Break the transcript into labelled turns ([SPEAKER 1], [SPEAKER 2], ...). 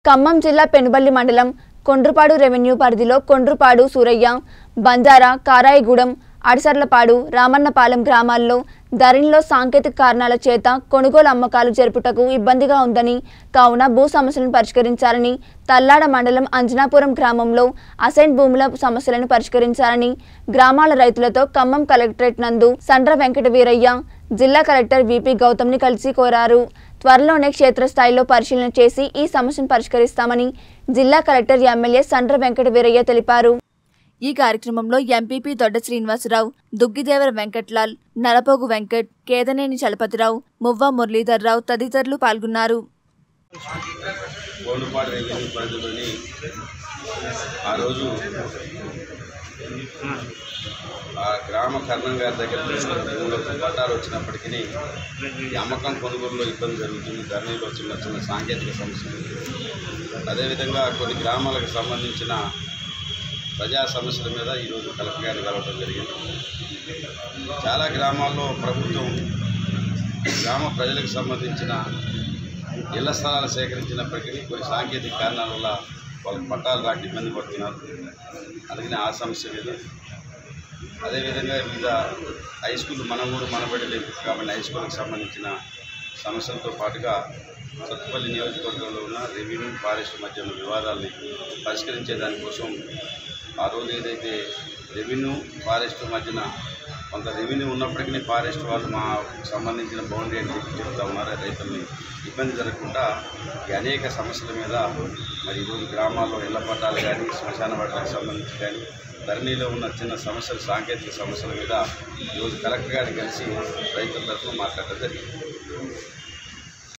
[SPEAKER 1] ఖమ్మం జిల్లా పెనుబల్లి మండలం కొండ్రుపాడు రెవెన్యూ పరిధిలో కొండ్రుపాడు సూరయ్య బంజారా కారాయిగూడెం అడిసర్లపాడు రామన్నపాలెం గ్రామాల్లో ధరణిలో సాంకేతిక కారణాల చేత కొనుగోలు అమ్మకాలు జరుపుటకు ఇబ్బందిగా ఉందని కావున భూ సమస్యలను పరిష్కరించాలని తల్లాడ మండలం అంజనాపురం గ్రామంలో అసైన్ భూముల సమస్యలను పరిష్కరించాలని గ్రామాల రైతులతో ఖమ్మం కలెక్టరేట్ నందు సండ్ర వెంకట వీరయ్య జిల్లా కలెక్టర్ విపి గౌతమ్ని కలిసి కోరారు త్వరలోనే క్షేత్రస్థాయిలో పరిశీలన చేసి ఈ సమస్యను పరిష్కరిస్తామని జిల్లా కలెక్టర్ ఎమ్మెల్యే సండ్ర వెంకట వీరయ్య తెలిపారు ఈ కార్యక్రమంలో ఎంపీపీ దొడ్డ శ్రీనివాసరావు దుగ్గిదేవర వెంకట్లాల్ నలపోగు వెంకట్ కేదనేని చలపతిరావు మువ్వ మురళీధర్రావు తదితరులు పాల్గొన్నారు
[SPEAKER 2] గోండుపాడు రెవెన్యూ పరిధిలోని ఆ రోజు ఆ గ్రామ కర్ణం గారి దగ్గర మూడు పట్టాలు వచ్చినప్పటికీ ఈ అమ్మకం కొనుగోలులో ఇబ్బంది జరుగుతుంది ధరణిలో చిన్న చిన్న సాంకేతిక సమస్యలు అదేవిధంగా కొన్ని గ్రామాలకు సంబంధించిన ప్రజా సమస్యల మీద ఈరోజు కలెక్టర్ గారిని కలవడం జరిగింది చాలా గ్రామాల్లో ప్రభుత్వం గ్రామ ప్రజలకు సంబంధించిన ఇళ్ల స్థలాలు సేకరించినప్పటికీ కొన్ని సాంకేతిక కారణాల వల్ల వాళ్ళకి పట్టాలు రాక ఇబ్బంది పడుతున్నారు అందుకని ఆ సమస్య మీద అదేవిధంగా వివిధ హై స్కూల్ మనం కూడా మనబడి లేదు కాబట్టి హై స్కూల్కి సంబంధించిన సమస్యలతో పాటుగా సత్తుపల్లి నియోజకవర్గంలో ఉన్న రెవెన్యూ ఫారెస్ట్ మధ్య ఉన్న వివాదాలని పరిష్కరించే దానికోసం ఆ రోజు ఏదైతే రెవెన్యూ ఫారెస్ట్ మధ్యన కొంత రెవెన్యూ ఉన్నప్పటికీ ఫారెస్ట్ వాళ్ళు మా సంబంధించిన బౌండరీ అని చెప్పి చెప్తా ఉన్నారు రైతుల్ని ఇబ్బంది జరగకుండా ఈ అనేక సమస్యల మీద మరి ఈరోజు గ్రామాల్లో ఇళ్ల పట్టాలు కానీ శ్మశాన వాటికి సంబంధించి కానీ ధరణిలో ఉన్న చిన్న సమస్యలు సాంకేతిక సమస్యల మీద ఈరోజు కలెక్టర్ గారిని కలిసి రైతుల తరఫున మాట్లాడడం జరిగింది